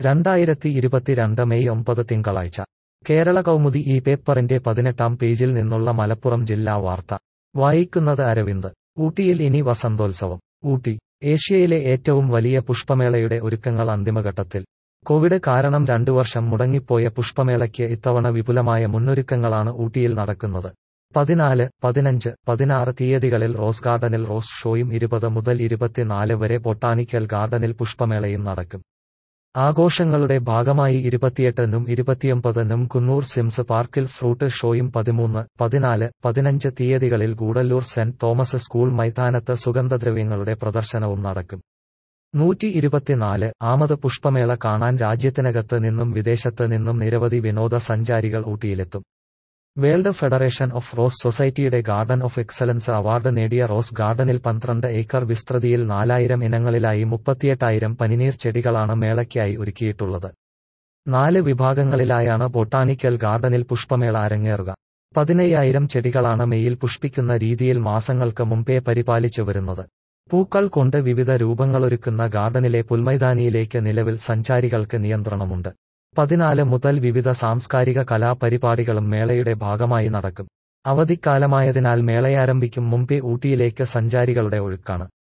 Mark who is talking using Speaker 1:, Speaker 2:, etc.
Speaker 1: രണ്ടായിരത്തി ഇരുപത്തിരണ്ട് മെയ് ഒമ്പത് തിങ്കളാഴ്ച കേരള കൗമുദി ഈ പേപ്പറിന്റെ പതിനെട്ടാം പേജിൽ നിന്നുള്ള മലപ്പുറം ജില്ലാ വാർത്ത വായിക്കുന്നത് അരവിന്ദ് ഊട്ടിയിൽ ഇനി വസന്തോത്സവം ഊട്ടി ഏഷ്യയിലെ ഏറ്റവും വലിയ പുഷ്പമേളയുടെ ഒരുക്കങ്ങൾ അന്തിമഘട്ടത്തിൽ കോവിഡ് കാരണം രണ്ടു വർഷം മുടങ്ങിപ്പോയ പുഷ്പമേളയ്ക്ക് ഇത്തവണ വിപുലമായ മുന്നൊരുക്കങ്ങളാണ് ഊട്ടിയിൽ നടക്കുന്നത് പതിനാല് പതിനഞ്ച് പതിനാറ് തീയതികളിൽ റോസ് ഗാർഡനിൽ റോസ് ഷോയും ഇരുപത് മുതൽ ഇരുപത്തിനാല് വരെ ബൊട്ടാണിക്കൽ ഗാർഡനിൽ പുഷ്പമേളയും നടക്കും ആഘോഷങ്ങളുടെ ഭാഗമായി ഇരുപത്തിയെട്ടിനും ഇരുപത്തിയൊമ്പതിനും കുന്നൂർ സിംസ് പാർക്കിൽ ഫ്രൂട്ട് ഷോയും പതിമൂന്ന് പതിനാല് പതിനഞ്ച് തീയതികളിൽ ഗൂഡല്ലൂർ സെന്റ് തോമസ് സ്കൂൾ മൈതാനത്ത് സുഗന്ധദ്രവ്യങ്ങളുടെ പ്രദർശനവും നടക്കും നൂറ്റി ഇരുപത്തിനാല് ആമത് പുഷ്പമേള കാണാൻ രാജ്യത്തിനകത്ത് നിന്നും വിദേശത്ത് നിന്നും നിരവധി വിനോദസഞ്ചാരികൾ ഊട്ടിയിലെത്തും വേൾഡ് ഫെഡറേഷൻ ഓഫ് റോസ് സൊസൈറ്റിയുടെ ഗാർഡൻ ഓഫ് എക്സലൻസ് അവാർഡ് നേടിയ റോസ് ഗാർഡനിൽ പന്ത്രണ്ട് ഏക്കർ വിസ്തൃതിയിൽ നാലായിരം ഇനങ്ങളിലായി മുപ്പത്തിയെട്ടായിരം പനിനീർ ചെടികളാണ് മേളയ്ക്കായി ഒരുക്കിയിട്ടുള്ളത് നാല് വിഭാഗങ്ങളിലായാണ് ബൊട്ടാണിക്കൽ ഗാർഡനിൽ പുഷ്പമേള അരങ്ങേറുക പതിനയ്യായിരം ചെടികളാണ് മെയിൽ പുഷ്പിക്കുന്ന രീതിയിൽ മാസങ്ങൾക്ക് മുമ്പേ പരിപാലിച്ചു വരുന്നത് പൂക്കൾ കൊണ്ട് വിവിധ രൂപങ്ങളൊരുക്കുന്ന ഗാർഡനിലെ പുൽമൈതാനിയിലേക്ക് നിലവിൽ സഞ്ചാരികൾക്ക് നിയന്ത്രണമുണ്ട് പതിനാല് മുതൽ വിവിധ സാംസ്കാരിക കലാപരിപാടികളും മേളയുടെ ഭാഗമായി നടക്കും അവധിക്കാലമായതിനാൽ മേളയാരംഭിക്കും മുമ്പേ ഊട്ടിയിലേക്ക് സഞ്ചാരികളുടെ ഒഴുക്കാണ്